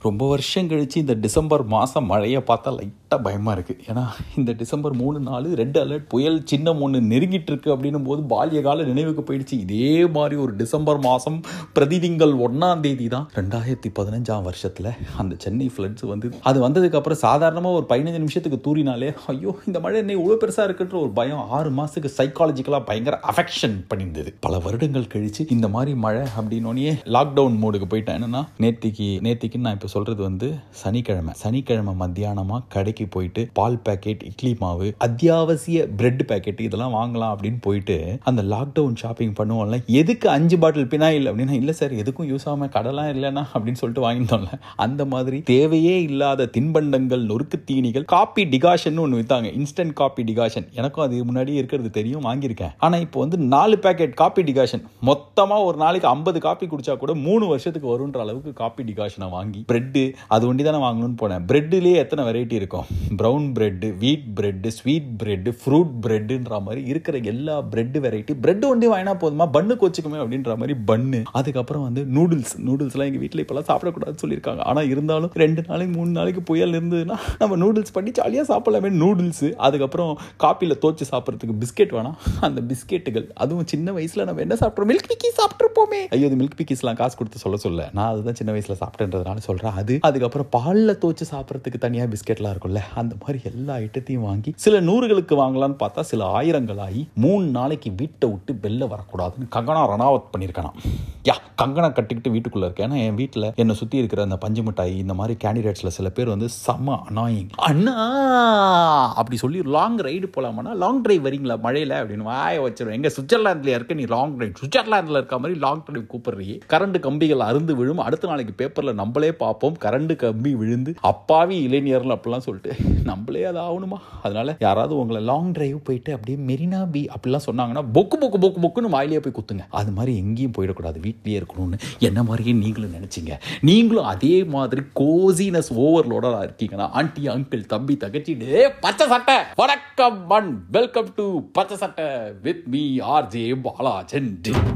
ரொம்ப வருஷம் கழிச்சு இந்த டிசம்பர் மாதம் மழையை பார்த்தா லைட்டாக பயமாக இருக்குது ஏன்னா இந்த டிசம்பர் மூணு நாலு ரெட் அலர்ட் புயல் சின்னம் ஒன்று நெருங்கிட்டு இருக்கு அப்படின்னும் போது பால்ய கால நினைவுக்கு போயிடுச்சு இதே மாதிரி ஒரு டிசம்பர் மாதம் பிரதிதிங்கள் ஒன்றாம் தேதி தான் ரெண்டாயிரத்தி பதினஞ்சாம் வருஷத்தில் அந்த சென்னை ஃப்ளட்ஸ் வந்து அது வந்ததுக்கப்புறம் சாதாரணமாக ஒரு பதினஞ்சு நிமிஷத்துக்கு தூரினாலே ஐயோ இந்த மழை என்ன இவ்வளோ பெருசாக இருக்குன்ற ஒரு பயம் ஆறு மாதத்துக்கு சைக்காலஜிக்கலாக பயங்கர அஃபெக்ஷன் பண்ணியிருந்தது பல வருடங்கள் கழிச்சு இந்த மாதிரி மழை அப்படின்னோடனே லாக்டவுன் மோடுக்கு போயிட்டேன் என்னன்னா நேத்திக்கு நேத்திக்கு நான் இப்போ சொல்றது வந்து சனிக்கிழமை சனிக்கிழமை மத்தியானமா கடைக்கு போயிட்டு பால் பேக்கெட் இட்லி மாவு அத்தியாவசிய பிரெட் பேக்கெட் இதெல்லாம் வாங்கலாம் அப்படின்னு போயிட்டு அந்த லாக்டவுன் ஷாப்பிங் பண்ணுவோம்ல எதுக்கு அஞ்சு பாட்டில் பினாயில் அப்படின்னா இல்லை சார் எதுக்கும் யூஸ் ஆகாம கடலாம் இல்லைன்னா அப்படின்னு சொல்லிட்டு வாங்கிட்டோம்ல அந்த மாதிரி தேவையே இல்லாத தின்பண்டங்கள் நொறுக்கு தீனிகள் காப்பி டிகாஷன் ஒன்று வித்தாங்க இன்ஸ்டன்ட் காப்பி டிகாஷன் எனக்கும் அது முன்னாடியே இருக்கிறது தெரியும் வாங்கியிருக்கேன் ஆனால் இப்போ வந்து நாலு பேக்கெட் காப்பி டிகாஷன் மொத்தமாக ஒரு நாளைக்கு ஐம்பது காப்பி குடிச்சா கூட மூணு வருஷத்துக்கு வரும்ன்ற அளவுக்கு காப்பி டிகாஷனை வாங்கி பிரெட்டு அது ஒண்டி தானே வாங்கணும்னு போனேன் பிரெட்லேயே எத்தனை வெரைட்டி இருக்கும் brown bread wheat bread sweet bread fruit பிரெட்டுன்ற மாதிரி இருக்கிற எல்லா பிரெட் வெரைட்டி பிரெட் ஒண்டி வாங்கினா போதுமா பண்ணு கோச்சுக்குமே அப்படின்ற மாதிரி பண்ணு அதுக்கப்புறம் வந்து நூடுல்ஸ் நூடுல்ஸ்லாம் எங்கள் வீட்டில் இப்போலாம் சாப்பிடக்கூடாதுன்னு சொல்லியிருக்காங்க ஆனால் இருந்தாலும் ரெண்டு நாளைக்கு மூணு நாளைக்கு புயல் இருந்ததுன்னா நம்ம நூடுல்ஸ் பண்ணி ஜாலியாக சாப்பிடலாமே நூடுல்ஸ் அதுக்கப்புறம் காப்பியில் தோச்சு சாப்பிட்றதுக்கு பிஸ்கெட் வேணாம் அந்த பிஸ்கெட்டுகள் அதுவும் சின்ன வயசில் நம்ம என்ன சாப்பிட்றோம் மில்க் பிக்கி சாப்பிட்ருப்போமே ஐயோ அது மில்க் பிக்கிஸ்லாம் காசு கொடுத்து சொல்ல சொல்ல நான் அதுதான் சின்ன வயசில் சாப்பிட்டேன்றதுனால சொல்கிறேன் அது அதுக்கப்புறம் பாலில் தோச்சு சாப்பிட்றதுக்கு தனியாக பிஸ்கெட்லாம் இருக்கும்ல அந்த மாதிரி எல்லா ஐட்டத்தையும் வாங்கி சில நூறுகளுக்கு வாங்கலாம்னு பார்த்தா சில ஆயிரங்களாகி மூணு நாளைக்கு வீட்டை விட்டு வெளில வரக்கூடாதுன்னு கங்கனா ரணாவத் பண்ணியிருக்கானாம் யா கங்கனா கட்டிக்கிட்டு வீட்டுக்குள்ளே இருக்கேன் ஏன்னா என் வீட்டில் என்னை சுற்றி இருக்கிற அந்த பஞ்சு மிட்டாய் இந்த மாதிரி கேண்டிடேட்ஸில் சில பேர் வந்து செம்ம அனாயிங் அண்ணா அப்படி சொல்லி லாங் ரைடு போகலாமாண்ணா லாங் டிரைவ் வரீங்களா மழையில் அப்படின்னு வாய வச்சிருவேன் எங்க சுவிட்சர்லாந்தில் இருக்க நீ லாங் டிரைவ் சுவிட்சர்லாந்தில் இருக்க மாதிரி லாங் டிரைவ் கூப்பிடுறீ கரண்ட் கம்பிகள் அருந்து விழும் அடுத்த நாளைக்கு பேப்பரில் நம்மளே பார்ப்போம் கரண்ட் கம்பி விழுந்து அப்பாவி இளைஞர்கள் அப்படிலாம் சொல்லிட்டு நம்மளே அது ஆகணுமா அதனால யாராவது உங்களை லாங் டிரைவ் போயிட்டு அப்படியே மெரினா பி அப்படிலாம் சொன்னாங்கன்னா பொக்கு பொக்கு பொக்கு பொக்குன்னு வாயிலே போய் குத்துங்க அது மாதிரி எங்கேயும் போயிடக்கூடாது வீட்லயே இருக்கணும்னு என்ன மாதிரியே நீங்களும் நினைச்சீங்க நீங்களும் அதே மாதிரி கோசினஸ் ஓவர்லோடா இருக்கீங்கன்னா ஆண்டி அங்கிள் தம்பி தகச்சி டேய், பச்சை சட்டை வணக்கம் மண் welcome to Pachai Sattai with me R J Balajan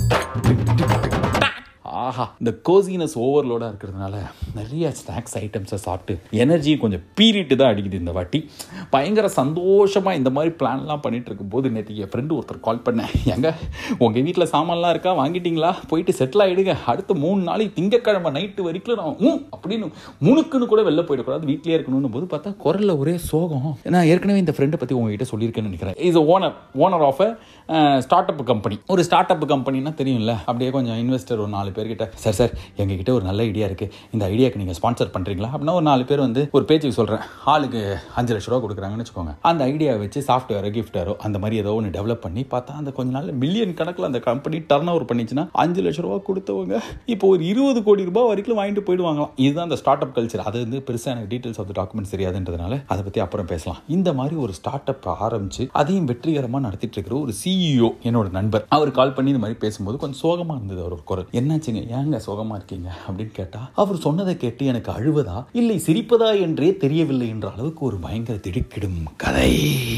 ஆஹா இந்த கோசினஸ் ஓவர்லோடாக இருக்கிறதுனால நிறைய ஸ்நாக்ஸ் ஐட்டம்ஸை சாப்பிட்டு எனர்ஜி கொஞ்சம் பீரிட்டு தான் அடிக்குது இந்த வாட்டி பயங்கர சந்தோஷமாக இந்த மாதிரி பிளான்லாம் பண்ணிட்டு இருக்கும்போது நேற்று என் ஃப்ரெண்டு ஒருத்தர் கால் பண்ணேன் எங்க உங்கள் வீட்டில் சாமான்லாம் இருக்கா வாங்கிட்டீங்களா போயிட்டு செட்டில் ஆகிடுங்க அடுத்த மூணு நாளைக்கு திங்கக்கிழமை நைட்டு வரைக்கும் நான் ஊ அப்படின்னு முணுக்குன்னு கூட வெளில போயிடக்கூடாது வீட்டிலே இருக்கணும்னு போது பார்த்தா குரலில் ஒரே சோகம் நான் ஏற்கனவே இந்த ஃப்ரெண்டை பற்றி உங்ககிட்ட சொல்லியிருக்கேன்னு நினைக்கிறேன் is owner owner of startup company ஒரு ஸ்டார்ட் அப் கம்பெனினா தெரியும்ல அப்படியே கொஞ்சம் இன்வெஸ்டர் ஒரு நாலு பேர்கிட்ட சார் சார் எங்ககிட்ட ஒரு நல்ல ஐடியா இருக்குது இந்த ஐடியாக்கு நீங்கள் ஸ்பான்சர் பண்ணுறீங்களா அப்படின்னா ஒரு நாலு பேர் வந்து ஒரு பேச்சுக்கு சொல்கிறேன் ஆளுக்கு அஞ்சு லட்ச ரூபா கொடுக்குறாங்கன்னு வச்சுக்கோங்க அந்த ஐடியாவை வச்சு சாஃப்ட்வேரோ கிஃப்டாரோ அந்த மாதிரி ஏதோ ஒன்று டெவலப் பண்ணி பார்த்தா அந்த கொஞ்ச நாள் மில்லியன் கணக்கில் அந்த கம்பெனி டர்ன் ஓவர் பண்ணிச்சுன்னா அஞ்சு லட்ச ரூபா கொடுத்தவங்க இப்போ ஒரு இருபது கோடி ரூபாய் வரைக்கும் வாங்கிட்டு போயிடுவாங்களாம் இதுதான் அந்த ஸ்டார்ட் அப் கல்ச்சர் அது வந்து பெருசாக எனக்கு டீட்டெயில்ஸ் ஆஃப் டாக்குமெண்ட்ஸ் தெரியாதுன்றதுனால அதை பற்றி அப்புறம் பேசலாம் இந்த மாதிரி ஒரு ஸ்டார்ட் அப் ஆரம்பிச்சு அதையும் வெற்றிகரமாக நடத்திட்டு இருக்கிற ஒரு சிஇஓ என்னோட நண்பர் அவர் கால் பண்ணி இந்த மாதிரி பேசும்போது கொஞ்சம் சோகமாக இருந்தது அவர் குரல் என்னாச்சுங்க ஏங்க சோகமா இருக்கீங்க அப்படின்னு கேட்டா அவர் சொன்னதை கேட்டு எனக்கு அழுவதா இல்லை சிரிப்பதா என்றே தெரியவில்லை என்ற அளவுக்கு ஒரு பயங்கர திடுக்கிடும் கதை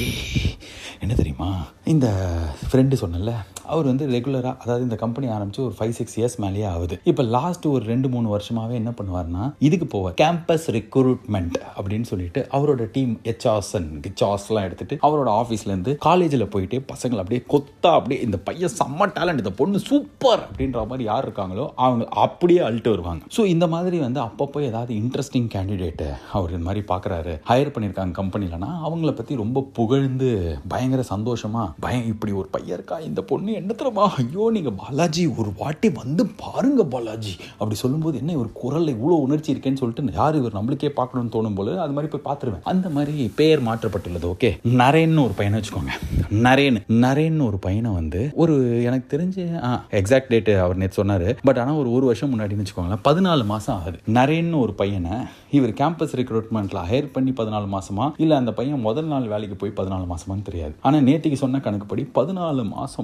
என்ன தெரியுமா இந்த ஃப்ரெண்டு சொன்னல அவர் வந்து ரெகுலராக அதாவது இந்த கம்பெனி ஆரம்பிச்சு ஒரு ஃபைவ் சிக்ஸ் இயர்ஸ் மேலேயே ஆகுது இப்போ லாஸ்ட் ஒரு ரெண்டு மூணு வருஷமாவே என்ன பண்ணுவார்னா இதுக்கு போவார் கேம்பஸ் ரெக்ரூட்மெண்ட் அப்படின்னு சொல்லிட்டு அவரோட டீம் ஹெச்ஆர்சன் கிச்சாஸ்லாம் எடுத்துட்டு அவரோட ஆஃபீஸ்லேருந்து காலேஜில் போயிட்டு பசங்களை அப்படியே கொத்தா அப்படியே இந்த பையன் செம்ம டேலண்ட் இந்த பொண்ணு சூப்பர் அப்படின்ற மாதிரி யார் இருக்காங்களோ அவங்க அப்படியே அழுட்டு வருவாங்க ஸோ இந்த மாதிரி வந்து அப்பப்போ ஏதாவது இன்ட்ரெஸ்டிங் கேண்டிடேட்டு அவர் இந்த மாதிரி பார்க்குறாரு ஹையர் பண்ணியிருக்காங்க கம்பெனிலனா அவங்கள பற்றி ரொம்ப புகழ்ந்து பயங்கர சந்தோஷமா பயம் இப்படி ஒரு பையன் இருக்கா இந்த பொண்ணு என்ன தெரியுமா ஐயோ நீங்கள் பாலாஜி ஒரு வாட்டி வந்து பாருங்க பாலாஜி அப்படி சொல்லும்போது என்ன ஒரு குரல்ல இவ்வளோ உணர்ச்சி இருக்கேன்னு சொல்லிட்டு யார் இவர் நம்மளுக்கே பார்க்கணும்னு தோணும் போல அது மாதிரி போய் பார்த்துருவேன் அந்த மாதிரி பெயர் மாற்றப்பட்டுள்ளது ஓகே நரேன்னு ஒரு பையனை வச்சுக்கோங்க நரேன் நரேன்னு ஒரு பையனை வந்து ஒரு எனக்கு தெரிஞ்சு எக்ஸாக்ட் டேட் அவர் நேற்று சொன்னார் பட் ஆனால் ஒரு ஒரு வருஷம் முன்னாடின்னு வச்சுக்கோங்களேன் பதினாலு மாதம் ஆகுது நரேன்னு ஒரு பையனை இவர் கேம்பஸ் ரெக்ரூட்மெண்ட்டில் ஹையர் பண்ணி பதினாலு மாசமா இல்லை அந்த பையன் முதல் நாள் வேலைக்கு போய் பதினாலு மாசமான்னு தெரியாது ஆனால் நேத்திக்கு சொன்ன கணக்குப்படி பதினாலு மாதம் முன்னாடி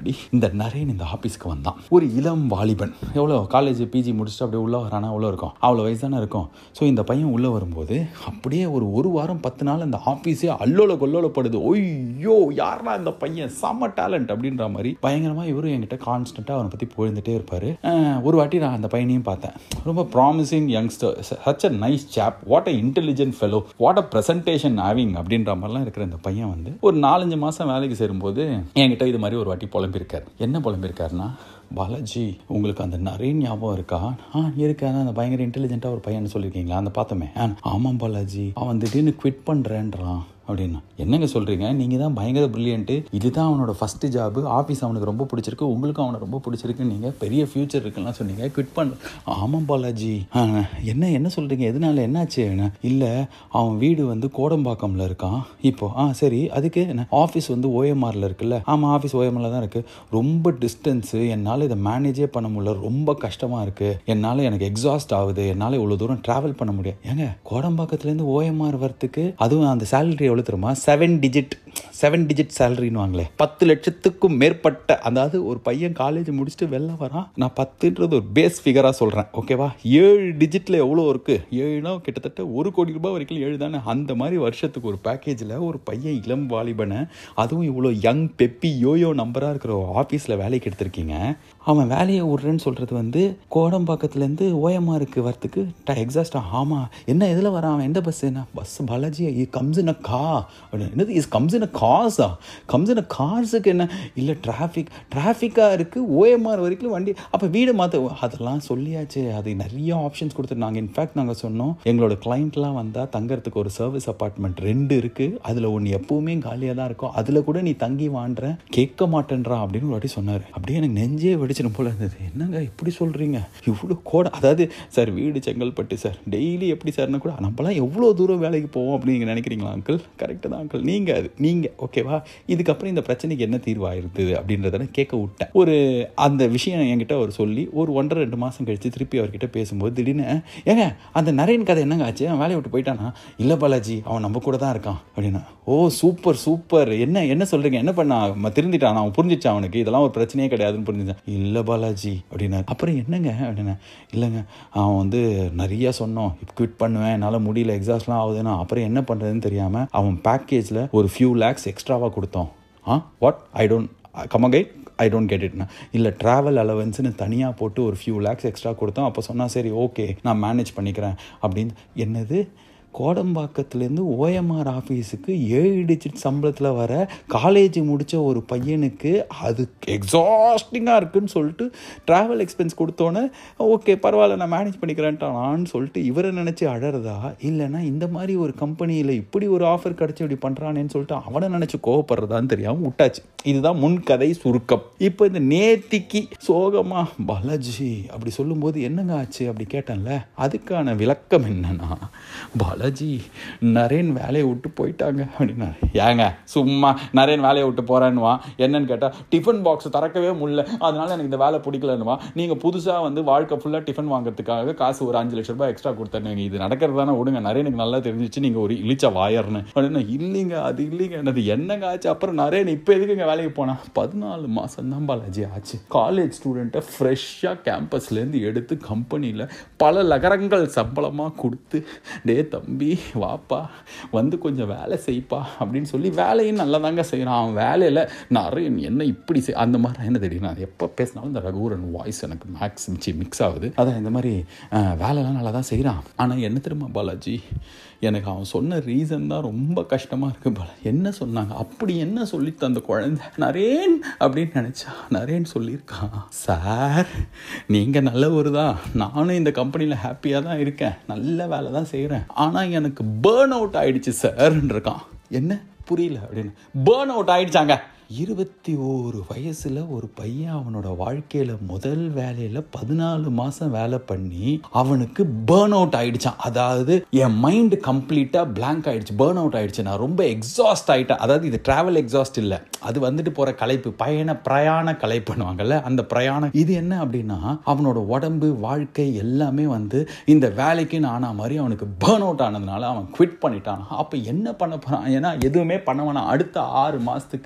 முன்னாடி இந்த நரேன் இந்த ஆஃபீஸ்க்கு வந்தான் ஒரு இளம் வாலிபன் எவ்வளோ காலேஜ் பிஜி முடிச்சுட்டு அப்படியே உள்ளே வரானா உள்ள இருக்கும் அவ்வளோ வயசு தானே இருக்கும் ஸோ இந்த பையன் உள்ளே வரும்போது அப்படியே ஒரு ஒரு வாரம் பத்து நாள் அந்த ஆஃபீஸே அல்லோல கொல்லோலப்படுது ஒய்யோ யாரா இந்த பையன் செம்ம டேலண்ட் அப்படின்ற மாதிரி பயங்கரமாக இவரும் என்கிட்ட கான்ஸ்டண்ட்டாக அவனை பற்றி புகழ்ந்துட்டே இருப்பார் ஒரு வாட்டி நான் அந்த பையனையும் பார்த்தேன் ரொம்ப promising youngster such a nice chap what a intelligent fellow what a presentation having அப்படின்ற மாதிரிலாம் இருக்கிற இந்த பையன் வந்து ஒரு நாலஞ்சு மாதம் வேலைக்கு சேரும்போது என்கிட்ட இது மாதிரி ஒரு வாட்டி புலம்பிருக்கார் என்ன புலம்பிருக்காருன்னா பாலாஜி உங்களுக்கு அந்த நிறைய ஞாபகம் இருக்கா ஆ இருக்கு அதான் அந்த பயங்கர இன்டெலிஜென்ட்டாக ஒரு பையன் சொல்லியிருக்கீங்களா அந்த பார்த்தோமே ஆ ஆமாம் பாலாஜி அவன் திடீர்னு குவிட் பண்ணுறேன்றான் அப்படின்னா என்னங்க சொல்கிறீங்க நீங்கள் தான் பயங்கர ப்ரில்லியன்ட்டு இதுதான் அவனோட ஃபஸ்ட்டு ஜாபு ஆஃபீஸ் அவனுக்கு ரொம்ப பிடிச்சிருக்கு உங்களுக்கும் அவனை ரொம்ப பிடிச்சிருக்கு நீங்கள் பெரிய ஃப்யூச்சர் இருக்குலாம் சொன்னீங்க குவிட் பண்ண ஆமாம் பாலாஜி ஆ, என்ன என்ன சொல்கிறீங்க எதனால என்னாச்சு இல்லை அவன் வீடு வந்து கோடம்பாக்கம்ல இருக்கான் இப்போ ஆ சரி அதுக்கு என்ன ஆஃபீஸ் வந்து ஓஎம்ஆரில் இருக்குல்ல ஆமாம் ஆஃபீஸ் ஓஎம்ஆரில் தான் இருக்குது ரொம்ப டிஸ்டன்ஸு என்னால் இதை மேனேஜே பண்ண முடியல ரொம்ப கஷ்டமாக இருக்குது என்னால் எனக்கு எக்ஸாஸ்ட் ஆகுது என்னால் இவ்வளோ தூரம் ட்ராவல் பண்ண முடியாது ஏங்க கோடம்பாக்கத்துலேருந்து ஓஎம்ஆர் வரத்துக்கு அதுவும் அந்த சேலரி எவ்வளோ தெரியுமா செவன் டிஜிட் செவன் டிஜிட் சேலரின்னு வாங்களே பத்து லட்சத்துக்கும் மேற்பட்ட அதாவது ஒரு பையன் காலேஜ் முடிச்சுட்டு வெளில வரான் நான் பத்துன்றது ஒரு பேஸ் ஃபிகராக சொல்கிறேன் ஓகேவா ஏழு டிஜிட்டில் எவ்வளோ இருக்குது ஏழுனா கிட்டத்தட்ட ஒரு கோடி ரூபாய் வரைக்கும் ஏழு தானே அந்த மாதிரி வருஷத்துக்கு ஒரு பேக்கேஜில் ஒரு பையன் இளம் வாலிபனை அதுவும் இவ்வளோ யங் பெப்பி யோயோ நம்பராக இருக்கிற ஒரு ஆஃபீஸில் வேலைக்கு எடுத்திருக்கீங்க அவன் வேலையை விட்றேன்னு சொல்கிறது வந்து கோடம்பாக்கத்துலேருந்து ஓஎம்ஆருக்கு வரத்துக்கு எக்ஸாஸ்டா ஆமாம் என்ன எதில் வரான் அவன் எந்த பஸ் என்ன bus Balaji he comes in a car அப்படின்னு என்னது இஸ் கம்ஸ் இன் அ கார்ஸா கம்ஸ் இன் அ கார்ஸுக்கு என்ன இல்லை டிராஃபிக் டிராஃபிக்காக இருக்குது ஓஎம்ஆர் வரைக்கும் வண்டி அப்போ வீடு மாற்ற அதெல்லாம் சொல்லியாச்சு அது நிறைய ஆப்ஷன்ஸ் கொடுத்துட்டு நாங்கள் இன்ஃபேக்ட் நாங்கள் சொன்னோம் எங்களோட கிளைண்ட்லாம் வந்தால் தங்கறதுக்கு ஒரு சர்வீஸ் அப்பார்ட்மெண்ட் ரெண்டு இருக்குது அதில் ஒன்று எப்பவுமே காலியாக தான் இருக்கும் அதில் கூட நீ தங்கி வாண்டுற கேட்க மாட்டேன்றா அப்படின்னு ஒரு வாட்டி சொன்னார் அப்படியே எனக்கு நெஞ்சே வெடிச்சிடும் போல இருந்தது என்னங்க இப்படி சொல்கிறீங்க இவ்வளோ கோட அதாவது சார் வீடு செங்கல்பட்டு சார் டெய்லி எப்படி சார்னா கூட நம்மலாம் எவ்வளோ தூரம் வேலைக்கு போவோம் அப்படின்னு நீங்கள் நினைக்கிறீங்களா அங்கிள் கரெக்டு தான் அங்கிள் நீங்கள் அது நீங்கள் ஓகேவா இதுக்கப்புறம் இந்த பிரச்சனைக்கு என்ன தீர்வாயிருந்தது அப்படின்றத நான் கேட்க விட்டேன் ஒரு அந்த விஷயம் என்கிட்ட அவர் சொல்லி ஒரு ஒன்றரை ரெண்டு மாதம் கழித்து திருப்பி அவர்கிட்ட பேசும்போது திடீர்னு ஏங்க அந்த நரேன் கதை என்னங்க ஆச்சு அவன் வேலையை விட்டு போயிட்டானா இல்லை பாலாஜி அவன் நம்ம கூட தான் இருக்கான் அப்படின்னா ஓ சூப்பர் சூப்பர் என்ன என்ன சொல்கிறீங்க என்ன பண்ணா அவன் திருந்திட்டான் அவன் புரிஞ்சிச்சான் அவனுக்கு இதெல்லாம் ஒரு பிரச்சனையே கிடையாதுன்னு புரிஞ்சுச்சான் இல்லை பாலாஜி அப்படின்னாரு அப்புறம் என்னங்க அப்படின்னா இல்லைங்க அவன் வந்து நிறைய சொன்னோம் குவிட் பண்ணுவேன் என்னால் முடியல எக்ஸாஸ்ட்லாம் ஆகுதுன்னா அப்புறம் என்ன பண்ணுறதுன்னு தெரியாமல் அவன் பேக்கேஜில் ஒரு ஃபியூ லேக்ஸ் எக்ஸ்ட்ராவாக கொடுத்தோம் ஆ வாட் ஐ டோன்ட் கமகை ஐ டோன்ட் கெட் இட்னா இல்லை ட்ராவல் அலவன்ஸ்னு தனியாக போட்டு ஒரு ஃபியூ லேக்ஸ் எக்ஸ்ட்ரா கொடுத்தோம் அப்போ சொன்னால் சரி ஓகே நான் மேனேஜ் பண்ணிக்கிறேன் அப்படின்னு என்னது கோடம்பாக்கத்துலேருந்து ஓஎம்ஆர் ஆஃபீஸுக்கு ஏழு டிஜிட் சம்பளத்தில் வர காலேஜ் முடித்த ஒரு பையனுக்கு அது எக்ஸாஸ்டிங்காக இருக்குன்னு சொல்லிட்டு ட்ராவல் எக்ஸ்பென்ஸ் கொடுத்தோன்னே ஓகே பரவாயில்ல நான் மேனேஜ் பண்ணிக்கிறேன்ட்டானான்னு சொல்லிட்டு இவரை நினச்சி அழறதா இல்லைன்னா இந்த மாதிரி ஒரு கம்பெனியில் இப்படி ஒரு ஆஃபர் கிடச்சி இப்படி பண்ணுறானேன்னு சொல்லிட்டு அவனை நினச்சி கோவப்படுறதான்னு தெரியாமல் விட்டாச்சு இதுதான் முன்கதை சுருக்கம் இப்போ இந்த நேத்திக்கு சோகமா பாலாஜி அப்படி சொல்லும்போது என்னங்க ஆச்சு அப்படி கேட்டேன்ல அதுக்கான விளக்கம் என்னன்னா பாலாஜி நரேன் வேலையை விட்டு போயிட்டாங்க அப்படின்னா ஏங்க சும்மா நரேன் வேலையை விட்டு போறேன்னுவா என்னன்னு கேட்டால் டிஃபன் பாக்ஸ் திறக்கவே முடியல அதனால எனக்கு இந்த வேலை பிடிக்கலன்னுவா நீங்கள் புதுசாக வந்து வாழ்க்கை ஃபுல்லாக டிஃபன் வாங்குறதுக்காக காசு ஒரு அஞ்சு லட்ச ரூபாய் எக்ஸ்ட்ரா கொடுத்தேன் இது நடக்கிறது தானே விடுங்க நரேனுக்கு நல்லா தெரிஞ்சிச்சு நீங்கள் ஒரு இழிச்ச வாயர்னு அப்படின்னா இல்லைங்க அது இல்லைங்க என்னது என்னங்க ஆச்சு அப்புறம் நரேன் இப்போ எதுக்குங்க வேலைக்கு போனா பதினாலு மாதம் தான் பாலாஜி ஆச்சு காலேஜ் ஸ்டூடெண்ட்டை ஃப்ரெஷ்ஷாக கேம்பஸ்லேருந்து எடுத்து கம்பெனியில் பல லகரங்கள் சம்பளமாக கொடுத்து டே தம்பி வாப்பா வந்து கொஞ்சம் வேலை செய்ப்பா அப்படின்னு சொல்லி வேலையும் நல்லா தாங்க செய்கிறான் அவன் வேலையில் நிறைய என்ன இப்படி செய் அந்த மாதிரி என்ன தெரியும் நான் எப்போ பேசினாலும் இந்த ரகுவரன் வாய்ஸ் எனக்கு மேக்ஸ் மிக்ஸ் ஆகுது அதான் இந்த மாதிரி அஹ், வேலைலாம் நல்லா தான் செய்கிறான் ஆனால் என்ன தெரியுமா பாலாஜி எனக்கு அவன் சொன்ன ரீசன் தான் ரொம்ப கஷ்டமாக இருக்கு பாலா என்ன சொன்னாங்க அப்படி என்ன சொல்லித்து அந்த குழந்தை நரேன் அப்படின்னு நினச்சா நரேன் சொல்லியிருக்கான் சார் நீங்கள் நல்லவர் தான் நானும் இந்த கம்பெனியில் ஹாப்பியாக தான் இருக்கேன் நல்ல வேலை தான் செய்கிறேன் ஆனால் எனக்கு பேர்ன் அவுட் ஆயிடுச்சு சார்ன்னு இருக்கான் என்ன புரியல அப்படின்னு பேர்ன் அவுட் ஆயிடுச்சாங்க இருபத்தி ஓரு வயசுல ஒரு பையன் அவனோட வாழ்க்கையில முதல் வேலையில பதினாலு மாசம் வேலை பண்ணி அவனுக்கு பேர்ன் அவுட் ஆயிடுச்சான் அதாவது என் மைண்டு கம்ப்ளீட்டா பிளாங்க் ஆயிடுச்சு பேர்ன் அவுட் ஆயிடுச்சு நான் ரொம்ப எக்ஸாஸ்ட் ஆயிட்டேன் அதாவது இது டிராவல் எக்ஸாஸ்ட் இல்லை அது வந்துட்டு போற களைப்பு பயண பிரயாண களைப்புனுவாங்கல்ல அந்த பிரயாணம் இது என்ன அப்படின்னா அவனோட உடம்பு வாழ்க்கை எல்லாமே வந்து இந்த வேலைக்கு ஆனா மாதிரி அவனுக்கு பேர்ன் அவுட் ஆனதுனால அவன் குவிட் பண்ணிட்டான் அப்போ என்ன பண்ண போறான் ஏன்னா எதுவுமே பண்ண வேணாம் அடுத்த ஆறு மாசத்துக்கு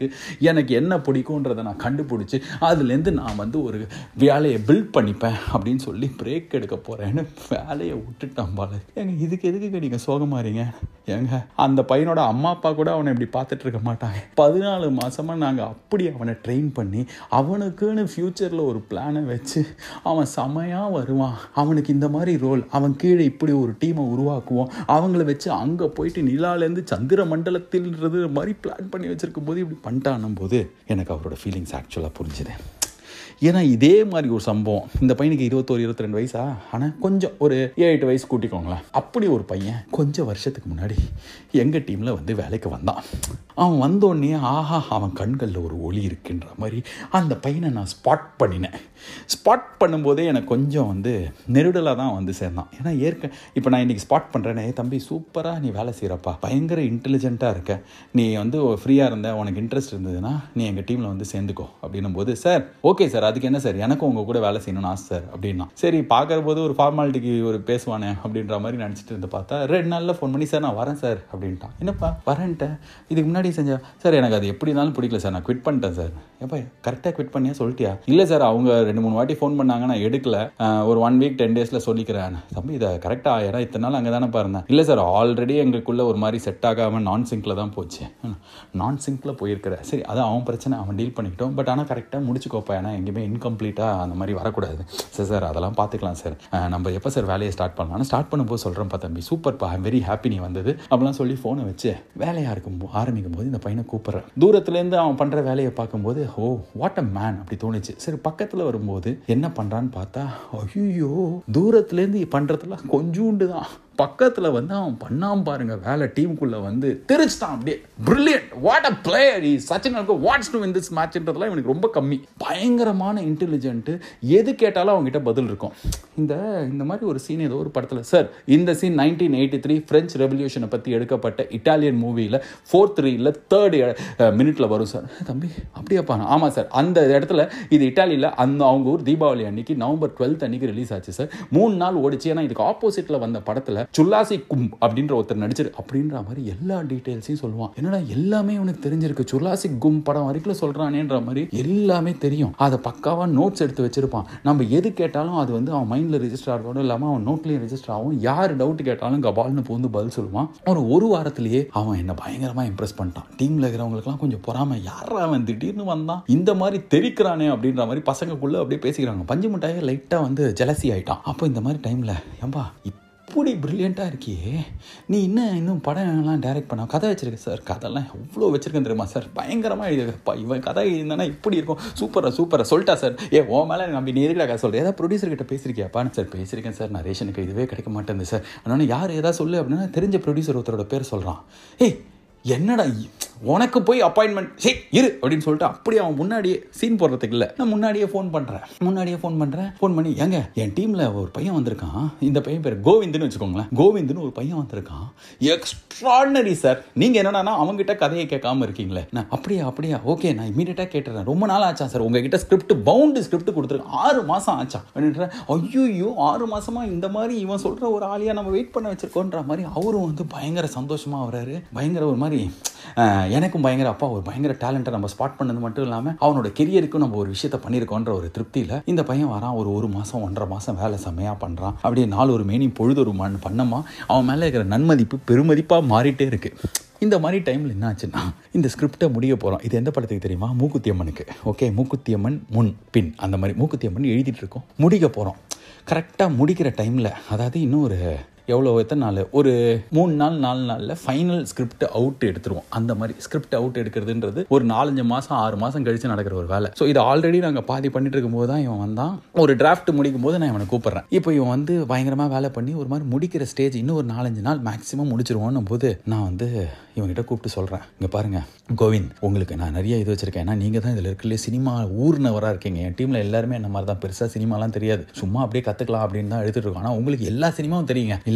எனக்கு என்ன பிடிக்குன்றதை நான் கண்டுபிடிச்சி அதுலேருந்து நான் வந்து ஒரு வேலையை பில்ட் பண்ணிப்பேன் அப்படின்னு சொல்லி பிரேக் எடுக்க போகிறேன்னு வேலையை விட்டுட்டான் பால ஏங்க இதுக்கு எதுக்கு நீங்கள் சோகமாறீங்க ஏங்க அந்த பையனோட அம்மா அப்பா கூட அவனை இப்படி பார்த்துட்டு இருக்க மாட்டாங்க பதினாலு மாதமாக நாங்கள் அப்படி அவனை ட்ரெயின் பண்ணி அவனுக்குன்னு ஃப்யூச்சரில் ஒரு பிளானை வச்சு அவன் செமையாக வருவான் அவனுக்கு இந்த மாதிரி ரோல் அவன் கீழே இப்படி ஒரு டீமை உருவாக்குவோம் அவங்கள வச்சு அங்கே போயிட்டு நிலாலேருந்து சந்திர மண்டலத்தில்ன்றது மாதிரி பிளான் பண்ணி வச்சிருக்கும் போது இப்படி பண்ணிட்டானும் போது எனக்கு அவரோட ஃபீலிங்ஸ் ஆக்சுவலாக புரிஞ்சுது ஏன்னா இதே மாதிரி ஒரு சம்பவம் இந்த பையனுக்கு இருபத்தோரு இருபத்தி ரெண்டு வயசா ஆனால் கொஞ்சம் ஒரு ஏழு எட்டு வயசு கூட்டிக்கோங்களேன் அப்படி ஒரு பையன் கொஞ்சம் வருஷத்துக்கு முன்னாடி எங்கள் டீமில் வந்து வேலைக்கு வந்தான் அவன் வந்தோடனே ஆஹா அவன் கண்களில் ஒரு ஒளி இருக்குன்ற மாதிரி அந்த பையனை நான் ஸ்பாட் பண்ணினேன் ஸ்பாட் பண்ணும்போதே எனக்கு கொஞ்சம் வந்து நெருடலாக தான் வந்து சேர்ந்தான் ஏன்னா ஏற்க இப்போ நான் இன்றைக்கி ஸ்பாட் பண்ணுறேனே தம்பி சூப்பராக நீ வேலை செய்கிறப்பா பயங்கர இன்டெலிஜென்ட்டாக இருக்க நீ வந்து ஃப்ரீயாக இருந்த உனக்கு இன்ட்ரெஸ்ட் இருந்ததுன்னா நீ எங்கள் டீமில் வந்து சேர்ந்துக்கோ அப்படின்னும் போது சார் ஓகே சார் அதுக்கு என்ன சார் எனக்கும் உங்கள் கூட வேலை செய்யணும்னு ஆசை சார் அப்படின்னா சரி பார்க்குற போது ஒரு ஃபார்மாலிட்டிக்கு ஒரு பேசுவானே அப்படின்ற மாதிரி நினச்சிட்டு இருந்து பார்த்தா ரெண்டு நாளில் ஃபோன் பண்ணி சார் நான் வரேன் சார் அப்படின்ட்டான் என்னப்பா வரேன்ட்டேன் இதுக்கு முன்னாடி செஞ்சா சார் எனக்கு அது எப்படி இருந்தாலும் பிடிக்கல சார் நான் குவிட் பண்ணிட்டேன் சார் ஏப்பா கரெக்டாக குவிட் பண்ணியா சொல்லிட்டியா இல்லை சார் அவங்க ரெண்டு மூணு வாட்டி ஃபோன் பண்ணாங்க நான் எடுக்கல அஹ், ஒரு ஒன் வீக் டென் டேஸில் சொல்லிக்கிறேன் தம்பி இதை கரெக்டாக ஏன்னா இத்தனை நாள் அங்கே தானே பாருந்தேன் இல்லை சார் ஆல்ரெடி எங்களுக்குள்ள ஒரு மாதிரி செட் ஆகாமல் நான் சிங்கில் தான் போச்சு நான் சிங்கில் போயிருக்கிற சரி அது அவன் பிரச்சனை அவன் டீல் பண்ணிக்கிட்டோம் பட் ஆனால் கரெக்டாக முடிச்சுக்கோப்பா ஏன்னா எங்கேயுமே இன்கம்ப்ளீட்டாக அந்த மாதிரி வரக்கூடாது சார் சார் அதெல்லாம் பார்த்துக்கலாம் சார் அஹ், நம்ம எப்போ சார் வேலையை ஸ்டார்ட் பண்ணலாம் ஸ்டார்ட் பண்ணும்போது சொல்கிறேன்ப்பா தம்பி சூப்பர்ப்பா ஐம் வெரி ஹாப்பி நீ வந்தது அப்படிலாம் சொல்லி ஃபோனை வச்சு வேலையாக இருக்கும் போ- ஆரம்பிக்கும் போது இந்த பையனை கூப்பிட்றேன் தூரத்துலேருந்து அவன் பண்ணுற வேலையை பார்க்கும்போது ஓ வாட் அ மேன் அப்படி தோணுச்சு சரி பக்கத்தில் வரும்போது என்ன பண்ணுறான்னு பார்த்தா ஐயோ தூரத்துலேருந்து பண்ணுறதுலாம் கொஞ்சூண்டு தான் பக்கத்தில் வந்து அவன் பண்ணாம பாருங்க வேலை டீமுக்குள்ளே வந்து தெரிச்சிட்டான் அப்படியே brilliant what a player is Sachin what's to in this மேட்ச்ன்றதுலாம் இவனுக்கு ரொம்ப கம்மி பயங்கரமான இன்டெலிஜென்ட்டு எது கேட்டாலும் அவங்ககிட்ட பதில் இருக்கும் இந்த இந்த மாதிரி ஒரு சீன் ஏதோ ஒரு படத்தில் சார் இந்த scene nineteen eighty three French ரெவல்யூஷனை பற்றி எடுக்கப்பட்ட இட்டாலியன் மூவியில் ஃபோர்த் த்ரீ இல்லை தேர்ட் மினிட்ல வரும் சார் தம்பி அப்படியாப்பா ஆமாம் சார் அந்த இடத்துல இது இட்டாலியில் அந்த அவங்க ஊர் தீபாவளி அன்னைக்கு நவம்பர் டுவெல்த் அன்னைக்கு ரிலீஸ் ஆச்சு சார் மூணு நாள் ஓடிச்சு ஏன்னா இதுக்கு ஆப்போசிட்டில் வந்த படத்தில் சுல்லாசி கும் அப்படின்ற ஒருத்தர் நடிச்சிரு அப்படின்ற மாதிரி எல்லா டீட்டெயில்ஸையும் சொல்லுவான் என்னடா எல்லாமே உனக்கு தெரிஞ்சிருக்கு சுல்லாசி கும் படம் வரைக்கும் சொல்கிறானேன்ற மாதிரி எல்லாமே தெரியும் அதை பக்காவாக நோட்ஸ் எடுத்து வச்சிருப்பான் நம்ம எது கேட்டாலும் அது வந்து அவன் மைண்டில் ரெஜிஸ்டர் ஆகணும் இல்லாமல் அவன் நோட்லேயும் ரெஜிஸ்டர் ஆகும் யார் டவுட் கேட்டாலும் கபால்னு பூந்து பதில் சொல்லுவான் ஒரு ஒரு வாரத்திலேயே அவன் என்ன பயங்கரமாக இம்ப்ரெஸ் பண்ணிட்டான் டீமில் இருக்கிறவங்களுக்குலாம் கொஞ்சம் பொறாம யாரா அவன் திடீர்னு வந்தான் இந்த மாதிரி தெரிக்கிறானே அப்படின்ற மாதிரி பசங்களுக்குள்ள அப்படியே பேசிக்கிறாங்க பஞ்சு மிட்டாயே லைட்டாக வந்து ஜலசி ஆயிட்டான் அப்போ இந்த மாதிரி டைமில் ஏம்பா இப்படி ப்ரில்லியண்ட்டாக இருக்கியே நீ இன்னும் இன்னும் படம் எல்லாம் டைரக்ட் பண்ண கதை வச்சிருக்க சார் கதைலாம் எவ்வளோ வச்சிருக்கேன் தெரியுமா சார் பயங்கரமாக எழுதிருக்கப்பா இவன் கதை எழுதினா இப்படி இருக்கும் சூப்பராக சூப்பராக சொல்லிட்டா சார் ஏ ஓ மேலே நம்பி நீ எதுக்கடா கதை சொல்கிறேன் ஏதாவது ப்ரொடியூசர் கிட்ட பேசியிருக்கியாப்பா சார் பேசியிருக்கேன் சார் நான் ரேஷனுக்கு இதுவே கிடைக்க மாட்டேங்குது சார் அதனால யார் ஏதாவது சொல்லு அப்படின்னா தெரிஞ்ச ப்ரொடியூசர் ஒருத்தரோட பேர் சொல்கிறான் ஏய் என்னடா இ- உனக்கு போய் அப்பாயின்மெண்ட் சரி இரு அப்படின்னு சொல்லிட்டு அப்படியே அவன் முன்னாடியே சீன் போடுறதுக்கு இல்லை நான் முன்னாடியே ஃபோன் பண்ணுறேன் முன்னாடியே ஃபோன் பண்ணுறேன் ஃபோன் பண்ணி ஏங்க என் டீமில் ஒரு பையன் வந்திருக்கான் இந்த பையன் பேர் கோவிந்துன்னு வச்சுக்கோங்களேன் கோவிந்துன்னு ஒரு பையன் வந்திருக்கான் எக்ஸ்ட்ராடனரி சார் நீங்கள் என்னன்னா அவங்ககிட்ட கதையை கேட்காம இருக்கீங்களே நான் அப்படியா அப்படியா ஓகே நான் இமீடியட்டாக கேட்டுறேன் ரொம்ப நாள் ஆச்சா சார் உங்ககிட்ட ஸ்கிரிப்ட் பவுண்டு ஸ்கிரிப்ட் கொடுத்துருக்கேன் ஆறு மாதம் ஆச்சா அப்படின்ற ஐயோ ஆறு மாசமா இந்த மாதிரி இவன் சொல்கிற ஒரு ஆளியாக நம்ம வெயிட் பண்ண வச்சிருக்கோன்ற மாதிரி அவரும் வந்து பயங்கர சந்தோஷமாக வராரு பயங்கர ஒரு மாதிரி அஹ், எனக்கும் பயங்கர அப்பா ஒரு பயங்கர டேலண்ட்டை நம்ம ஸ்பாட் பண்ணது மட்டும் இல்லாமல் அவனோட கெரியருக்கும் நம்ம ஒரு விஷயத்த பண்ணியிருக்கோன்ற ஒரு திருப்தியில் இந்த பையன் வரான் ஒரு ஒரு மாதம் ஒன்றரை மாதம் வேலை செம்மையாக பண்ணுறான் அப்படியே நாள் ஒரு மேனி பொழுது ஒரு மண் பண்ணமா அவன் மேலே இருக்கிற நன்மதிப்பு பெருமதிப்பாக மாறிட்டே இருக்கு இந்த மாதிரி டைமில் என்ன ஆச்சுன்னா இந்த ஸ்கிரிப்டை முடிய போகிறோம் இது எந்த படத்துக்கு தெரியுமா மூக்குத்தி அம்மனுக்கு ஓகே மூக்குத்தி அம்மன் முன் பின் அந்த மாதிரி மூக்குத்தி அம்மன் எழுதிட்டு இருக்கோம் முடிக்க போகிறோம் கரெக்டாக முடிக்கிற டைமில் அதாவது இன்னும் ஒரு எவ்வளோ எத்தனை நாள் ஒரு மூணு நாள் நாலு நாளில் ஃபைனல் ஸ்கிரிப்ட் அவுட் எடுத்துருவோம் அந்த மாதிரி ஸ்கிரிப்ட் அவுட் எடுக்கிறதுன்றது ஒரு நாலஞ்சு மாதம் ஆறு மாதம் கழிச்சு நடக்கிற ஒரு வேலை ஸோ இது ஆல்ரெடி நாங்கள் பாதி பண்ணிட்டு இருக்கும்போது தான் இவன் வந்தான் ஒரு டிராஃப்ட் முடிக்கும் போது நான் இவனை கூப்பிட்றேன் இப்போ இவன் வந்து பயங்கரமாக வேலை பண்ணி ஒரு மாதிரி முடிக்கிற ஸ்டேஜ் இன்னும் ஒரு நாலஞ்சு நாள் மேக்ஸிமம் முடிச்சிருவோன்னும் போது நான் வந்து இவங்ககிட்ட கூப்பிட்டு சொல்கிறேன் இங்கே பாருங்க கோவிந்த் உங்களுக்கு நான் நிறைய இது வச்சிருக்கேன் ஏன்னா நீங்கள் தான் இதில் இருக்கல சினிமா ஊர்னவராக இருக்கீங்க என் டீமில் எல்லாருமே என்ன மாதிரி தான் பெருசாக சினிமாலாம் தெரியாது சும்மா அப்படியே கற்றுக்கலாம் அப்படின்னு தான் எடுத்துட்டு இருக்கோம் ஆனால் உங்களுக்கு எல்லா சினிமாவும் தெரியுங்க இல்லை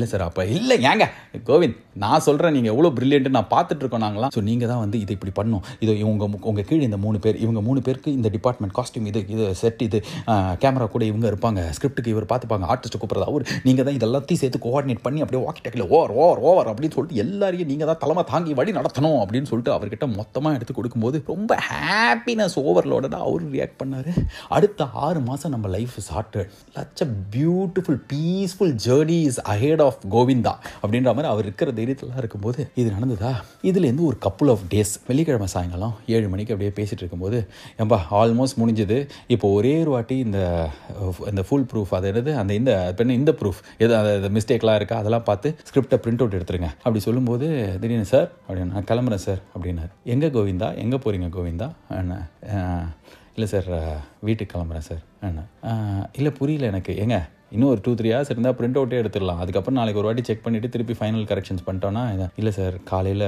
இல்லை சார் அப்போ இல்லை ஏங்க கோவிந்த் நான் சொல்கிறேன் நீங்கள் எவ்வளோ பிரில்லியன்ட்டு நான் பார்த்துட்டு இருக்கோம் நாங்களாம் ஸோ நீங்கள் தான் வந்து இதை இப்படி பண்ணும் இது இவங்க உங்கள் கீழே இந்த மூணு பேர் இவங்க மூணு பேருக்கு இந்த டிபார்ட்மெண்ட் காஸ்டியூம் இது இது செட் இது கேமரா கூட இவங்க இருப்பாங்க ஸ்கிரிப்ட்டுக்கு இவர் பார்த்துப்பாங்க ஆர்டிஸ்ட் கூப்பிட்றது அவர் நீங்கள் தான் இதெல்லாத்தையும் சேர்த்து கோஆர்டினேட் பண்ணி அப்படியே வாக்கி டேக்கில் ஓவர் ஓவர் ஓவர் அப்படின்னு சொல்லிட்டு எல்லாரையும் நீங்கள் தான் தலைமை தாங்கி வழி நடத்தணும் அப்படின்னு சொல்லிட்டு அவர்கிட்ட மொத்தமாக எடுத்து கொடுக்கும்போது ரொம்ப ஹாப்பினஸ் ஓவர்லோட அவர் ரியாக்ட் பண்ணார் அடுத்த ஆறு மாதம் நம்ம லைஃப் சார்ட்டட் லட்ச beautiful peaceful journey is ahead of Govinda அப்படின்ற மாதிரி அவர் இருக்கிற தைரியத்தில் இருக்கும்போது இது நடந்ததா இதுலேருந்து ஒரு கப்புள் ஆஃப் டேஸ் வெள்ளிக்கிழமை சாயங்காலம் ஏழு மணிக்கு அப்படியே பேசிகிட்டு இருக்கும்போது ஏம்பா ஆல்மோஸ்ட் முடிஞ்சது இப்போ ஒரே ஒரு வாட்டி இந்த இந்த ஃபுல் ப்ரூஃப் அது என்னது அந்த இந்த பெண்ணு இந்த ப்ரூஃப் எது அந்த மிஸ்டேக்லாம் இருக்கா அதெல்லாம் பார்த்து ஸ்கிரிப்டை பிரிண்ட் அவுட் எடுத்துருங்க அப்படி சொல்லும்போது திடீர்னு சார் அப்படின்னு நான் கிளம்புறேன் சார் அப்படின்னாரு எங்கே கோவிந்தா எங்கே போகிறீங்க கோவிந்தா என்ன இல்லை சார் வீட்டுக்கு கிளம்புறேன் சார் என்ன இல்லை புரியல எனக்கு ஏங்க இன்னும் ஒரு டூ த்ரீ ஹவர்ஸ் இருந்தால் பிரிண்ட் அவுட்டே எடுத்துடலாம் அதுக்கப்புறம் நாளைக்கு ஒரு வாட்டி செக் பண்ணிவிட்டு திருப்பி ஃபைனல் கரெக்ஷன்ஸ் பண்ணிட்டோன்னா இல்லை சார் காலையில்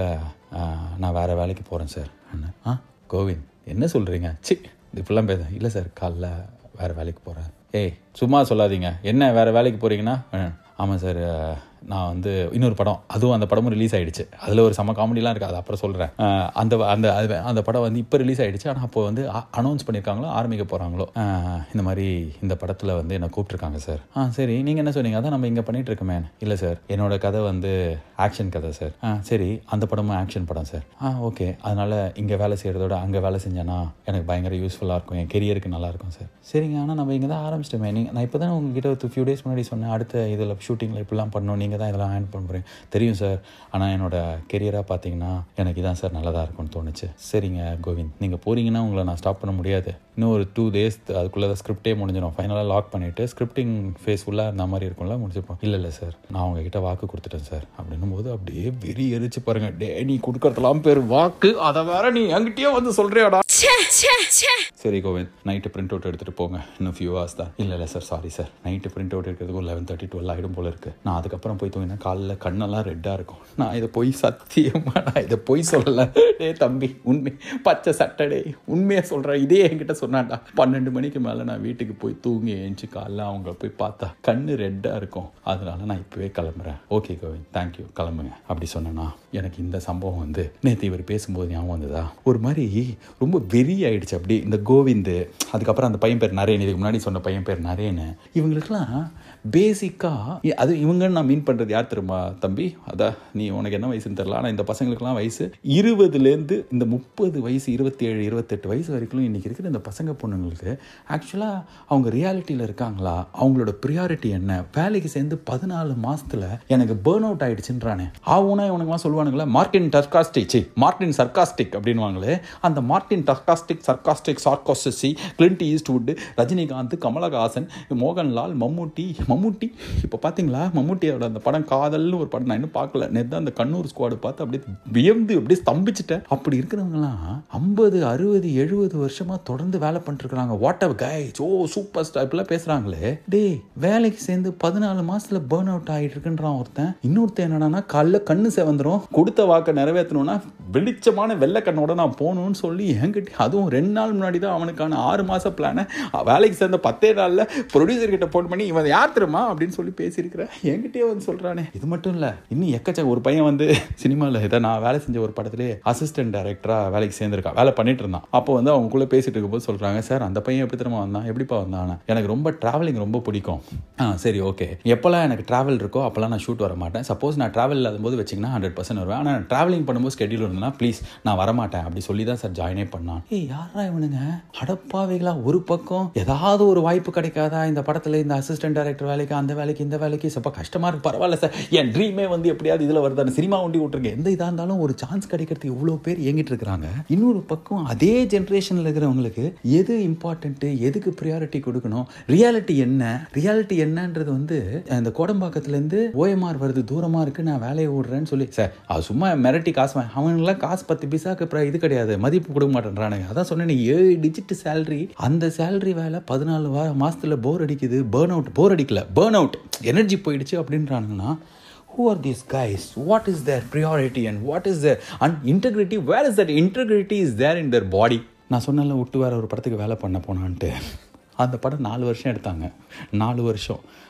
நான் வேறு வேலைக்கு போகிறேன் சார் என்ன ஆ கோவிந்த் என்ன சொல்கிறீங்க சி இப்படிலாம் பேச இல்லை சார் காலைல வேறு வேலைக்கு போகிறேன் ஏய் சும்மா சொல்லாதீங்க என்ன வேறு வேலைக்கு போகிறீங்கன்னா ஆமாம் சார் நான் வந்து இன்னொரு படம் அதுவும் அந்த படமும் ரிலீஸ் ஆகிடுச்சு அதில் ஒரு செம்ம காமெடிலாம் இருக்குது அது அப்புறம் சொல்கிறேன் அந்த அந்த அந்த படம் வந்து இப்போ ரிலீஸ் ஆகிடுச்சு ஆனால் அப்போ வந்து அனௌன்ஸ் பண்ணியிருக்காங்களோ ஆரம்பிக்க போகிறாங்களோ இந்த மாதிரி இந்த படத்தில் வந்து என்னை கூப்பிட்ருக்காங்க சார் ஆ சரி நீங்கள் என்ன சொன்னீங்க அதான் நம்ம இங்கே பண்ணிகிட்டு இருக்கோமே இல்லை சார் என்னோட கதை வந்து ஆக்ஷன் கதை சார் ஆ சரி அந்த படமும் ஆக்ஷன் படம் சார் ஆ ஓகே அதனால் இங்கே வேலை செய்கிறதோட அங்கே வேலை செஞ்சேன்னா எனக்கு பயங்கர யூஸ்ஃபுல்லாக இருக்கும் என் கெரியருக்கு நல்லாயிருக்கும் சார் சரிங்க ஆனால் நம்ம இங்கே தான் ஆரம்பிச்சிட்டோமே நீங்கள் நான் இப்போ தான் உங்ககிட்ட ஒரு ஃபியூ டேஸ் முன்னாடி சொன்னேன் அடுத்த இதில் ஷூட்டிங்கில் இப்படிலாம் பண்ணணும் நீங்கள் தான் இதெல்லாம் ஹேண்ட் பண்ண போகிறேன் தெரியும் சார் ஆனால் என்னோட கெரியராக பார்த்தீங்கன்னா எனக்கு இதான் சார் நல்லதாக இருக்கும்னு தோணுச்சு சரிங்க கோவிந்த் நீங்கள் போகிறீங்கன்னா உங்களை நான் ஸ்டாப் பண்ண முடியாது இன்னும் ஒரு டூ டேஸ் அதுக்குள்ளே தான் ஸ்கிரிப்டே முடிஞ்சிடும் ஃபைனலாக லாக் பண்ணிவிட்டு ஸ்கிரிப்டிங் ஃபேஸ் ஃபுல்லாக இருந்த மாதிரி இருக்கும்ல முடிச்சுப்போம் இல்லை இல்லை சார் நான் உங்ககிட்ட வாக்கு கொடுத்துட்டேன் சார் அப்படின்னும் போது அப்படியே வெறி எரிச்சு பாருங்க டே நீ கொடுக்கறதுலாம் பேர் வாக்கு அதை வேற நீ என்கிட்டயே வந்து சொல்றியாடா சரி கோவிந்த் நைட்டு பிரிண்ட் அவுட் எடுத்துகிட்டு போங்க இன்னும் ஃபியூ ஹவர்ஸ் தான் இல்லை இல்லை sir sorry sir night print out எடுக்கிறதுக்கு ஒரு லெவன் தேர்ட்டி டுவெல் ஆகிடும் போல இருக்குது நான் அதுக்கப்புறம் போய் தூங்கினா காலைல கண்ணெல்லாம் ரெட்டாக இருக்கும் நான் இதை போய் சத்தியமாக நான் இதை போய் சொல்லலை டே தம்பி உண்மை பச்சை சட்டடே உண்மையாக சொல்கிறேன் இதே என்கிட்ட சொன்னான்டா பன்னெண்டு மணிக்கு மேலே நான் வீட்டுக்கு போய் தூங்கி எழுந்துச்சு காலைல அவங்க போய் பார்த்தா கண்ணு ரெட்டாக இருக்கும் அதனால நான் இப்போவே கிளம்புறேன் ஓகே கோவிந்த் தேங்க்யூ கிளம்புங்க அப்படி சொன்னேன்னா எனக்கு இந்த சம்பவம் வந்து நேற்று இவர் பேசும்போது ஞாபகம் வந்ததா ஒரு மாதிரி ரொம்ப வெறி ஆயிடுச்சு அப்படி இந்த கோவிந்து அதுக்கப்புறம் அந்த பையன் பேர் நரேன் இதுக்கு முன்னாடி சொன்ன பையன் பேர் நரேன்னு இவங்களுக்கெல்லாம் பேசிக்காக அது இவங்கன்னு நான் மீன் பண்ணுறது யார் தெரியுமா தம்பி அதான் நீ உனக்கு என்ன வயசுன்னு தெரில ஆனால் இந்த பசங்களுக்குலாம் வயசு இருபதுலேருந்து இந்த முப்பது வயசு இருபத்தி ஏழு இருபத்தெட்டு வயசு வரைக்கும் இன்றைக்கி இருக்கிற இந்த பசங்க பொண்ணுங்களுக்கு ஆக்சுவலாக அவங்க ரியாலிட்டியில் இருக்காங்களா அவங்களோட ப்ரியாரிட்டி என்ன வேலைக்கு சேர்ந்து பதினாலு மாதத்தில் எனக்கு பேர்ன் அவுட் ஆகிடுச்சுன்றானே ஆவுனா இவனுக்குலாம் சொல்லுவானுங்களே மார்டின் டர்காஸ்டிக் சி மார்டின் சர்காஸ்டிக் அப்படின்வாங்களே அந்த Martin sarcastic sarcastic sarcastic Clint Eastwood Rajinikanth Kamal Haasan Mohanlal Mammootty Mammootty இப்போ பார்த்தீங்களா மம்முட்டியோட அந்த படம் காதல்னு ஒரு படம் நான் இன்னும் பார்க்கல நேற்று அந்த கண்ணூர் ஸ்குவாடு பார்த்து அப்படியே வியந்து அப்படியே ஸ்தம்பிச்சிட்டேன் அப்படி இருக்கிறவங்கலாம் ஐம்பது அறுபது எழுபது வருஷமாக தொடர்ந்து வேலை பண்ணிருக்கிறாங்க what a guy oh super star இப்படிலாம் பேசுகிறாங்களே டே வேலைக்கு சேர்ந்து பதினாலு மாசத்துல பேர்ன் அவுட் ஆகிட்டு இருக்குன்றான் ஒருத்தன் இன்னொருத்தன் என்னடானா காலைல கண்ணு செவந்துரும் கொடுத்த வாக்கை நிறைவேற்றணும்னா வெளிச்சமான வெள்ளை கண்ணோட நான் போகணும்னு சொல்லி என்கிட்ட அதுவும் ரெண்டு நாள் முன்னாடி தான் அவனுக்கான ஆறு மாச பிளானை வேலைக்கு சேர்ந்த பத்தே நாளில் ப்ரொடியூசர் கிட்ட ஃபோன் பண்ணி இவன் யார் தெரியுமா அப்படின்னு சொல்லி பேசியிருக்கிறேன் என்கிட்டயே வந்து சொல்கிறானே இது மட்டும் இல்லை இன்னும் எக்கச்சக்க ஒரு பையன் வந்து சினிமாவில் இதை நான் வேலை செஞ்ச ஒரு படத்திலே அசிஸ்டன்ட் டைரக்டராக வேலைக்கு சேர்ந்துருக்கான் வேலை பண்ணிட்டு இருந்தான் அப்போ வந்து அவங்களுக்குள்ளே பேசிட்டு இருக்கும்போது சொல்கிறாங்க சார் அந்த பையன் எப்படி தெரியுமா வந்தான் எப்படிப்பா வந்தான் எனக்கு ரொம்ப ட்ராவலிங் ரொம்ப பிடிக்கும் ஆ சரி ஓகே எப்போல்லாம் எனக்கு ட்ராவல் இருக்கோ அப்போல்லாம் நான் ஷூட் வர மாட்டேன் சப்போஸ் நான் ட்ராவல் இல்லாத போது வச்சிங்கன்னா ஹண்ட்ரட் பர்சன்ட் வருவேன் ஆனால் ட்ராவலிங் பண்ணும்போது ஸ்கெடியூல் இருந்ததுன்னா ப்ளீஸ் நான் வரமாட்டேன் அப்படி சொல்லி தான் சார் ஜாயினே பண்ணான் ஏய் யாரா இவனுங்க அடப்பாவிகளா ஒரு பக்கம் ஏதாவது ஒரு வாய்ப்பு கிடைக்காதா இந்த படத்தில் இந்த அசிஸ்டன்ட் டைரக்டர் வேலைக்கு அந்த வேலைக்கு இந்த வேலைக்கு சப்பா கஷ்டமாக இருக்கு பரவாயில்ல சார் என் ட்ரீமே வந்து எப்படியாவது இதில் வருதான சினிமா ஒண்டி விட்டுருக்கேன் எந்த இதாக இருந்தாலும் ஒரு சான்ஸ் கிடைக்கிறதுக்கு இவ்வளோ பேர் இயங்கிட்டு இருக்கிறாங்க இன்னொரு பக்கம் அதே ஜென்ரேஷனில் இருக்கிறவங்களுக்கு எது இம்பார்ட்டன்ட்டு எதுக்கு ப்ரியாரிட்டி கொடுக்கணும் ரியாலிட்டி என்ன ரியாலிட்டி என்னன்றது வந்து இந்த கோடம்பாக்கத்துலேருந்து ஓஎம்ஆர் வருது தூரமாக இருக்குது நான் வேலையை விடுறேன்னு சொல்லி சார் அது சும்மா மிரட்டி காசு வாங்க அவனுங்களாம் காசு பத்து பைசாக்கு அப்புறம் இது கிடையாது மதிப்பு கொடுக்க மாட்டேன்றானுங்க அதான் சொன்னேன் ஏழு டிஜிட் சேலரி அந்த சேலரி வேலை பதினாலு வா மாசத்துல போர் அடிக்குது பேர்ன் அவுட் போர் அடிக்கல பேர்ன் அவுட் எனர்ஜி போயிடுச்சு அப்படின்றானுங்கன்னா who are these guys what is their priority and what is their and integrity where is that integrity is there in their body நான் சொன்னல விட்டு வேற ஒரு படத்துக்கு வேலை பண்ண போனான்ட்டு அந்த படம் நாலு வருஷம் எடுத்தாங்க நாலு வருஷம்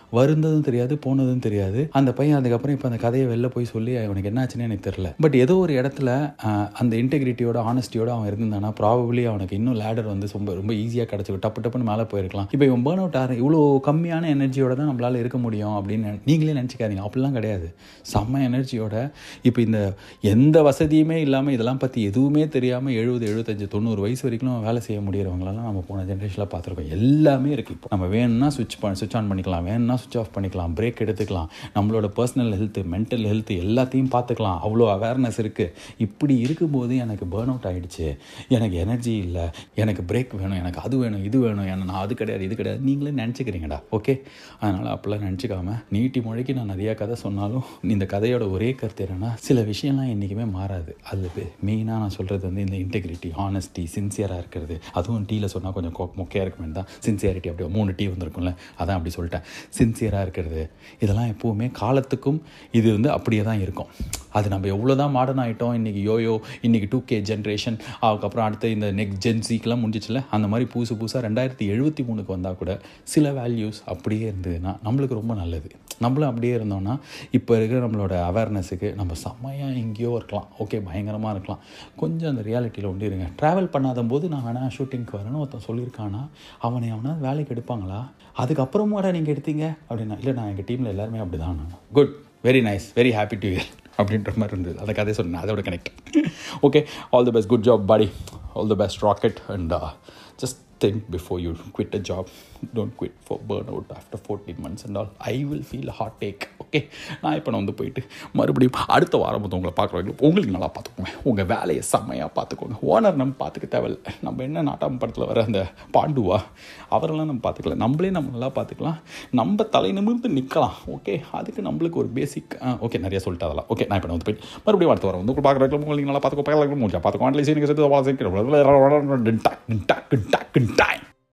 வருந்ததும் தெரியாது போனதும் தெரியாது அந்த பையன் அதுக்கப்புறம் இப்போ அந்த கதையை வெளில போய் சொல்லி அவனுக்கு என்னாச்சுன்னு எனக்கு தெரில பட் ஏதோ ஒரு இடத்துல ஆஹ், அந்த இன்டெகிரிட்டியோட ஆனஸ்டியோட அவன் இருந்தானா ப்ராபப்ளி அவனுக்கு இன்னும் லேடர் வந்து ரொம்ப ரொம்ப ஈஸியாக கிடச்சி டப்பு டப்புன்னு மேலே போயிருக்கலாம் இப்போ இவன் பேர்ன் அவுட் ஆகிற இவ்வளோ கம்மியான எனர்ஜியோட தான் நம்மளால் இருக்க முடியும் அப்படின்னு நீங்களே நினச்சிக்காதீங்க அப்படிலாம் கிடையாது செம்ம எனர்ஜியோட இப்போ இந்த எந்த வசதியுமே இல்லாமல் இதெல்லாம் பற்றி எதுவுமே தெரியாமல் எழுபது எழுபத்தஞ்சு தொண்ணூறு வயசு வரைக்கும் வேலை செய்ய முடியறவங்களெல்லாம் நம்ம போன ஜென்ரேஷனில் பார்த்துருக்கோம் எல்லாமே இருக்குது இப்போ நம்ம வேணும்னா சுவிட்ச் பண்ண சுவிட்ச் ஆன் பண்ணிக்கலாம் வேணும்னா சுவிட்ச் ஆஃப் பண்ணிக்கலாம் பிரேக் எடுத்துக்கலாம் நம்மளோட பர்சனல் ஹெல்த்து மென்டல் ஹெல்த் எல்லாத்தையும் பார்த்துக்கலாம் அவ்வளோ அவேர்னஸ் இருக்குது இப்படி இருக்கும்போது எனக்கு பேர்ன் அவுட் ஆகிடுச்சு எனக்கு எனர்ஜி இல்லை எனக்கு பிரேக் வேணும் எனக்கு அது வேணும் இது வேணும் ஏன்னா நான் அது கிடையாது இது கிடையாது நீங்களே நினச்சிக்கிறீங்கடா ஓகே அதனால் அப்படிலாம் நினச்சிக்காம நீட்டி மொழிக்கு நான் நிறையா கதை சொன்னாலும் இந்த கதையோட ஒரே கருத்து என்னென்னா சில விஷயம்லாம் என்றைக்குமே மாறாது அது மெயினாக நான் சொல்கிறது வந்து இந்த இன்டெகிரிட்டி ஹானஸ்டி சின்சியராக இருக்கிறது அதுவும் டீயில் சொன்னால் கொஞ்சம் கொ- மொக்கையாக இருக்குமே தான் சின்சியாரிட்டி அப்படியே மூணு டீ வந்திருக்கும்ல அதான் அப்படி சொல்லிட்டேன் சின்சியராக இருக்கிறது இதெல்லாம் எப்போவுமே காலத்துக்கும் இது வந்து அப்படியே தான் இருக்கும் அது நம்ம எவ்வளோ தான் மாடர்ன் ஆகிட்டோம் இன்றைக்கி யோயோ இன்றைக்கி டூ கே ஜென்ரேஷன் அதுக்கப்புறம் அடுத்து இந்த நெக்ஸ்ட் ஜென்சிக்கெலாம் முடிஞ்சிச்சுல அந்த மாதிரி புதுசு புதுசாக ரெண்டாயிரத்தி எழுபத்தி மூணுக்கு வந்தால் கூட சில வேல்யூஸ் அப்படியே இருந்ததுன்னா நம்மளுக்கு ரொம்ப நல்லது நம்மளும் அப்படியே இருந்தோம்னா இப்போ இருக்கிற நம்மளோட அவேர்னஸுக்கு நம்ம செம்மையாக எங்கேயோ இருக்கலாம் ஓகே பயங்கரமாக இருக்கலாம் கொஞ்சம் அந்த ரியாலிட்டியில் ஒன்று இருங்க ட்ராவல் பண்ணாத போது நான் வேணா ஷூட்டிங்க்கு வரேன்னு ஒருத்தன் சொல்லியிருக்கானா அவனை அவனா வேலைக்கு எடுப்பாங்களா அதுக்கப்புறமாடா நீங்கள் எடுத்தீங்க அப்படின்னா இல்லை நான் எங்கள் டீமில் எல்லாருமே அப்படி தான் good very nice very happy to year அப்படின்ற மாதிரி இருந்தது அந்த கதையை சொன்னேன் அதோட connect okay all the best good job buddy all the best rocket and just think before you quit a job don't quit for burnout after 14 months and all i will feel a heartache okay நான் இப்போ நான் வந்து போயிட்டு மறுபடியும் அடுத்த வாரம் வந்து உங்களை பார்க்குறவங்க உங்களுக்கு நல்லா பார்த்துக்கோங்க உங்கள் வேலையை செம்மையாக பார்த்துக்கோங்க ஓனர் நம்ம பார்த்துக்க தேவையில்ல நம்ம என்ன நாட்டாம படத்தில் வர அந்த பாண்டுவா அவரெல்லாம் நம்ம பார்த்துக்கல நம்மளே நம்ம நல்லா பார்த்துக்கலாம் நம்ம தலை நிமிர்ந்து நிற்கலாம் ஓகே அதுக்கு நம்மளுக்கு ஒரு பேசிக் ஓகே நிறைய சொல்லிட்டு அதெல்லாம் ஓகே நான் இப்போ வந்து போயிட்டு மறுபடியும் அடுத்த வாரம் வந்து உங்களுக்கு பார்க்குறவங்க உங்களுக்கு நல்லா பார்த்துக்கோ பார்க்கலாம் முடிஞ்சா பார்த்துக்கோ அட்லீஸ்ட் எனக்கு சேர்த்து வாசிக்கிறோம்